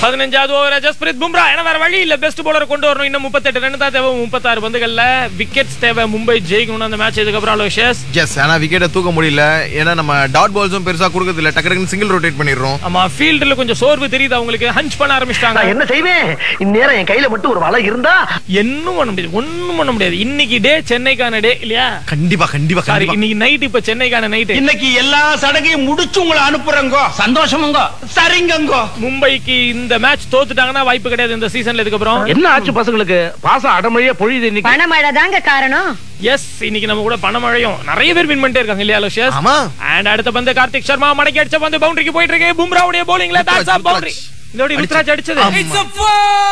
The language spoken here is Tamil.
பதினஞ்சாவது ஓவர் ஜஸ்பிரித் பும்ரா ஏன்னா வேற வழி இல்ல பெஸ்ட் பவுலர் கொண்டு வரணும் இன்னும் முப்பத்தெட்டு ரன் தான் தேவை முப்பத்தாறு பந்துகள்ல விக்கெட்ஸ் தேவை மும்பை ஜெயிக்கணும் அந்த மேட்ச் இதுக்கப்புறம் அலோஷியஸ் எஸ் ஆனா விக்கெட்டை தூக்க முடியல ஏன்னா நம்ம டாட் பால்ஸும் பெருசா கொடுக்கறது இல்ல டக்கு டக்குன்னு சிங்கிள் ரொட்டேட் பண்ணிடுறோம் ஆமா ஃபீல்டுல கொஞ்சம் சோர்வு தெரியுது அவங்களுக்கு ஹஞ்ச் பண்ண ஆரம்பிச்சிட்டாங்க நான் என்ன செய்வேன் இந்நேரம் என் கையில மட்டும் ஒரு வலை இருந்தா என்னும் பண்ண முடியாது ஒண்ணும் பண்ண முடியாது இன்னைக்கு டே சென்னைக்கான டே இல்லையா கண்டிப்பா கண்டிப்பா சாரி கண்டிப்பா இன்னைக்கு நைட் இப்ப சென்னைக்கான நைட் இன்னைக்கு எல்லா சடங்கையும் முடிச்சு உங்களை அனுப்புறங்கோ சந்தோஷமுங்கோ சரிங்கங்கோ மும்பைக்கு இந்த மேட்ச் தோத்துட்டாங்கன்னா வாய்ப்பு கிடையாது இந்த சீசன்ல இதுக்கப்புறம் என்ன ஆச்சு பசங்களுக்கு பாசம் அடமழையா பொழியுது இன்னைக்கு பணமழை தாங்க காரணம் எஸ் இன்னைக்கு நம்ம கூட பணமழையும் நிறைய பேர் வின் பண்ணிட்டே இருக்காங்க இல்லையா அலோஷியஸ் ஆமா அண்ட் அடுத்த பந்து கார்த்திக் சர்மா மடக்கி அடிச்ச பந்து பவுண்டரிக்கு போயிட்டு இருக்கு பும்ராவுடைய bowlingல that's a Ruturaj, boundary Ruturaj. இதோட ருத்ராஜ் அடிச்சது